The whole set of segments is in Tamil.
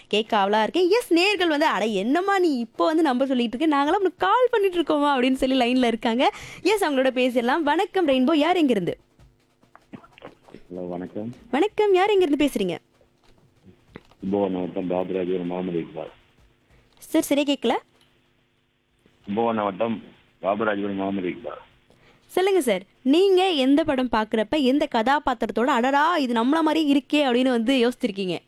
கேட்க அவளா இருக்கேன் எஸ் நேர்கள் வந்து அட என்னம்மா நீ இப்போ வந்து நம்பர் சொல்லிட்டு இருக்க நாங்களாம் உனக்கு கால் பண்ணிட்டு இருக்கோமா அப்படின்னு சொல்லி லைன்ல இருக்காங்க எஸ் அவங்களோட பேசிடலாம் வணக்கம் ரெயின்போ யார் எங்கிருந்து ஹலோ வணக்கம் வணக்கம் யார் எங்கிருந்து பேசுறீங்க கும்பகோணம் வட்டம் பாபுராஜ் முகமது இக்பால் சார் சரியா கேட்கல கும்பகோணம் வட்டம் பாபுராஜ் முகமது இக்பால் சொல்லுங்க சார் நீங்க எந்த படம் பார்க்குறப்ப எந்த கதாபாத்திரத்தோட அடடா இது நம்மள மாதிரி இருக்கே அப்படின்னு வந்து யோசிச்சிருக்கீங்க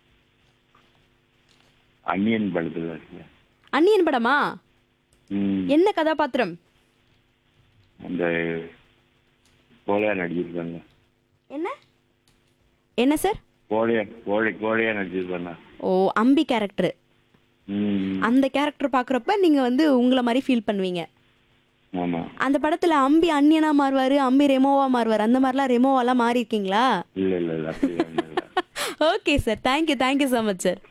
அன்னியன் படத்தில் இருக்கு அன்னியன் படமா ம், என்ன கதாபாத்திரம் அந்த கோழையா நடிச்சிருக்காங்க என்ன என்ன சார் கோழையா கோழை கோழையா நடிச்சிருக்காங்க ஓ அம்பி கேரக்டர் ம் அந்த கேரக்டர் பார்க்குறப்ப நீங்க வந்து உங்களை மாதிரி ஃபீல் பண்ணுவீங்க ஆமா அந்த படத்துல அம்பி அன்னியனா மாறுவாரு அம்பி ரெமோவா மாறுவார் அந்த மாதிரிலாம் ரெமோவாலாம் மாறி இருக்கீங்களா இல்ல இல்ல இல்ல அப்படி ஒண்ணும் இல்ல okay sir thank you thank you so much sir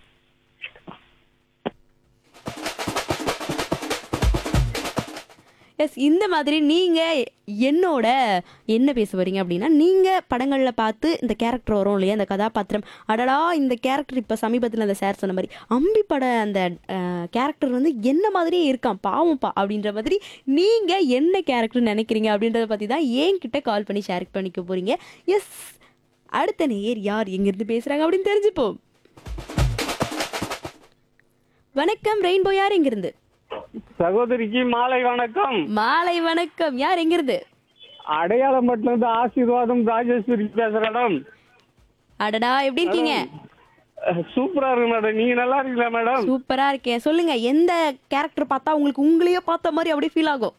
yes இந்த மாதிரி நீங்க என்னோட என்ன பேச வரீங்க அப்படின்னா நீங்க படங்கள்ல பார்த்து இந்த கேரக்டர் வரும் இல்லையா அந்த கதாபாத்திரம் அடடா இந்த கேரக்டர் இப்ப சமீபத்தில் அந்த சார் சொன்ன மாதிரி அம்பி பட அந்த கேரக்டர் வந்து என்ன மாதிரியே இருக்கான் பாவம்ப்பா அப்படின்ற மாதிரி நீங்க என்ன கேரக்டர் நினைக்கிறீங்க அப்படின்றத பத்தி தான் என்கிட்ட கால் பண்ணி ஷேர் பண்ணிக்க போறீங்க எஸ் அடுத்த நேயர் யார் எங்கிருந்து பேசுறாங்க அப்படின்னு தெரிஞ்சுப்போம் வணக்கம் ரெயின்போ யார் எங்கிருந்து சகோதரிக்கு மாலை வணக்கம் மாலை வணக்கம் யார் எங்கிருந்து அடையாளம்பட்டில இருந்து ஆசீர்வாதம் ராஜேஸ்வரி பேசுறேன் மேடம் அடடா எப்படி இருக்கீங்க அஹ், சூப்பரா இருக்கு மேடம் நீங்க நல்லா இருக்கீங்களா மேடம் சூப்பரா இருக்கேன் சொல்லுங்க எந்த கேரக்டர் பார்த்தா உங்களுக்கு உங்களையே பார்த்த மாதிரி அப்படியே ஃபீல் ஆகும்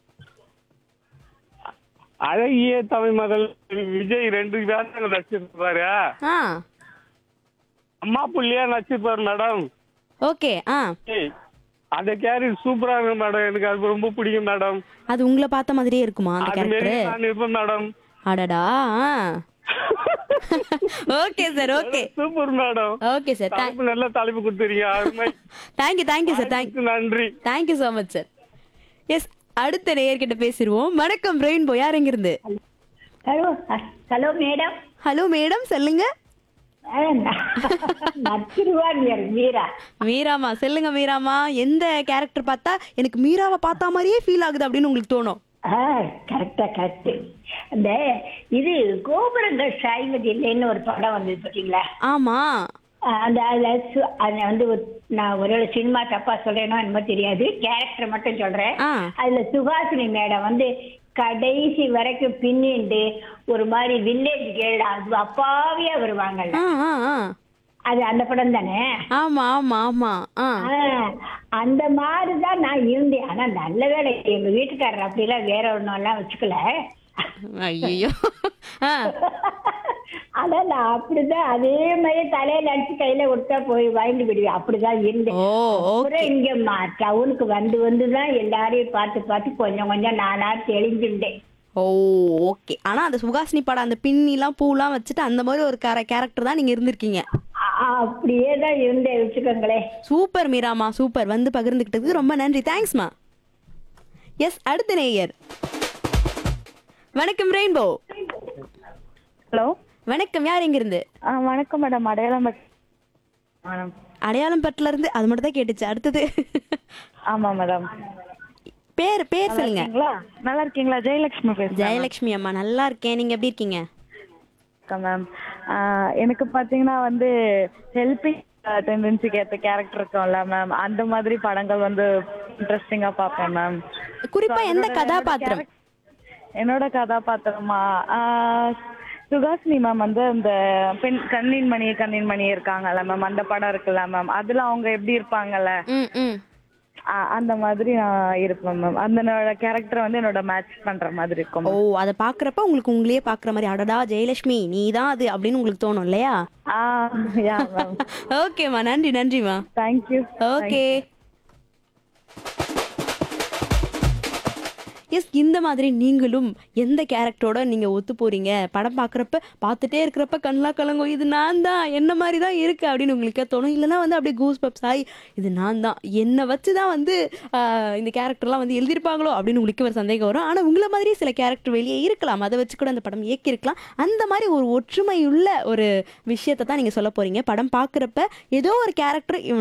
அழகிய தமிழ் மகள் விஜய் ரெண்டு வேஷங்கள் நடிச்சிருப்பாரு ஆ அம்மா புள்ளியா நடிச்சிருப்பாரு மேடம் ஓகே ஆ ஏய், அந்த கேரக்டர் சூப்பரா இருக்கு மேடம் எனக்கு அது ரொம்ப பிடிக்கும் மேடம் அது உங்களை பார்த்த மாதிரியே இருக்குமா அந்த அது மாரி கேரக்டர் நான் இருப்பேன் மேடம் அடடா okay sir okay super madam okay sir தலைப்பு நல்ல தலைப்பு கொடுத்துறீங்க அருமை தேங்க்யூ தேங்க்யூ சார் தேங்க் நன்றி thank you so much sir yes அடுத்த நேயர்கிட்ட பேசிடுவோம் வணக்கம் ரெயின்போ யார் எங்கிருந்து hello hello madam hello madam சொல்லுங்க நச்சிருவாணியர் மீரா மீராமா சொல்லுங்க மீராமா எந்த கேரக்டர் பார்த்தா எனக்கு மீராவை பார்த்தா மாதிரியே ஃபீல் ஆகுது அப்படின்னு உங்களுக்கு தோணும் ஆ கரெக்டா கரெக்ட் இந்த இது கோபுரங்கள் சாய்வது இல்லைன்னு ஒரு படம் வந்தது பார்த்தீங்களா ஆமா ஆ, அந்த அதுல சு- அது வந்து ஒரு- நான் ஒருவேளை சினிமா தப்பா சொல்றேனோ என்னமோ தெரியாது கேரக்டர் மட்டும் சொல்றேன் ஆ. அதுல சுஹாசினி மேடம் வந்து கடைசி வரைக்கும் பின்னிண்டு ஒரு மாதிரி வில்லேஜ் கேர்ள் அது அப்பாவியா வருவாங்கல்ல ஆ ஆ ஆ அது அந்த படம் தானே ஆமா ஆமா ஆமா ஆ ஆ, அந்த மாதிரி தான் நான் இருந்தேன் ஆனா நல்ல வேளை எங்க வீட்டுக்காரர் அப்படிலாம் வேற ஒண்ணும் எல்லாம் வச்சுக்கல ஐயோ ஆ ஆனா நான் அப்படிதான் அதே மாதிரி தலையில அடிச்சு கையில கொடுத்தா போய் வாங்கிட்டு விடுவேன் அப்படிதான் இருந்தேன் ஓ ஓகே அப்புறம் இங்க மா- டவுனுக்கு வந்து வந்து தான் எல்லாரையும் பார்த்து பார்த்து கொஞ்சம் கொஞ்சம் நானா தெளிஞ்சுட்டேன் ஓ ஓகே ஆனா அந்த சுகாசினி படம் அந்த பின்னிலாம் பூலாம் வச்சுட்டு அந்த மாதிரி ஒரு கேரக்டர் தான் நீங்க இருந்திருக்கீங்க அ- அப்படியே தான் இருந்தேன் வச்சுக்கோங்களேன் சூப்பர் மீராமா சூப்பர் வந்து பகிர்ந்துக்கிட்டதுக்கு ரொம்ப நன்றி தேங்க்ஸ்மா எஸ் அடுத்த நேயர் வணக்கம் ரெயின்போ ஹலோ வணக்கம் யார் எங்கிருந்து ஆ வணக்கம் மேடம் அடையாளம் பட்- மேடம் அடையாளம் பட்டில இருந்து அது மட்டும் தான் கேட்டுச்சு அடுத்தது ஆமாம் மேடம் பேர் பேர் சொல்லுங்க இருக்கீங்களா நல்லா இருக்கீங்களா ஜெயலட்சுமி பேசுகிறேன் ஜெயலட்சுமி அம்மா நல்லா இருக்கேன் நீங்க எப்படி இருக்கீங்க மேம் எனக்கு பார்த்தீங்கன்னா வந்து ஹெல்பிங் டெண்டன்சிக்கு ஏற்ற கேரக்டர் இருக்கும்ல மேம் அந்த மாதிரி படங்கள் வந்து இன்ட்ரெஸ்டிங்காக பார்ப்பேன் மேம் குறிப்பா எந்த கதாபாத்திரம் என்னோட கதாபாத்திரமா ஆ, சுகாசினி மேம் வந்து அந்த பெண் கண்ணின் மணி கண்ணின் மணி இருக்காங்கல்ல மேம் அந்த படம் இருக்குல்ல மேம் அதுல அவங்க எப்படி இருப்பாங்கல்ல ம் ம் ஆ, அந்த மாதிரி நான் இருப்பேன் மேம் அந்த கேரக்டர் வந்து என்னோட மேட்ச் பண்ற மாதிரி இருக்கும் ஓ அதை பாக்குறப்ப உங்களுக்கு உங்களையே பாக்குற மாதிரி அடடா ஜெயலட்சுமி நீ தான் அது அப்படின்னு உங்களுக்கு தோணும் இல்லையா ஆ யா மேம் ஓகேம்மா நன்றி நன்றிம்மா தேங்க்யூ ஓகே எஸ் இந்த மாதிரி நீங்களும் எந்த கேரக்டரோட நீங்க ஒத்து போறீங்க படம் பார்க்குறப்ப பார்த்துட்டே இருக்கிறப்ப கண்ணெலாம் கலங்கும் இது நான் தான் என்ன மாதிரி தான் இருக்கு அப்படின்னு உங்களுக்கு தோணும் இல்லைன்னா வந்து அப்படியே கூஸ் பப்ஸ் ஆகி இது நான் தான் என்னை வச்சு தான் வந்து ஆஹ், இந்த கேரக்டர்லாம் வந்து எழுதியிருப்பாங்களோ அப்படின்னு உங்களுக்கு ஒரு சந்தேகம் வரும் ஆனால் உங்களை மாதிரி சில கேரக்டர் வெளியே இருக்கலாம் அதை வச்சு கூட அந்த படம் இயக்கியிருக்கலாம் அந்த மாதிரி ஒரு ஒற்றுமையுள்ள ஒரு விஷயத்தை தான் நீங்கள் சொல்ல போறீங்க படம் பார்க்குறப்ப ஏதோ ஒரு கேரக்டர்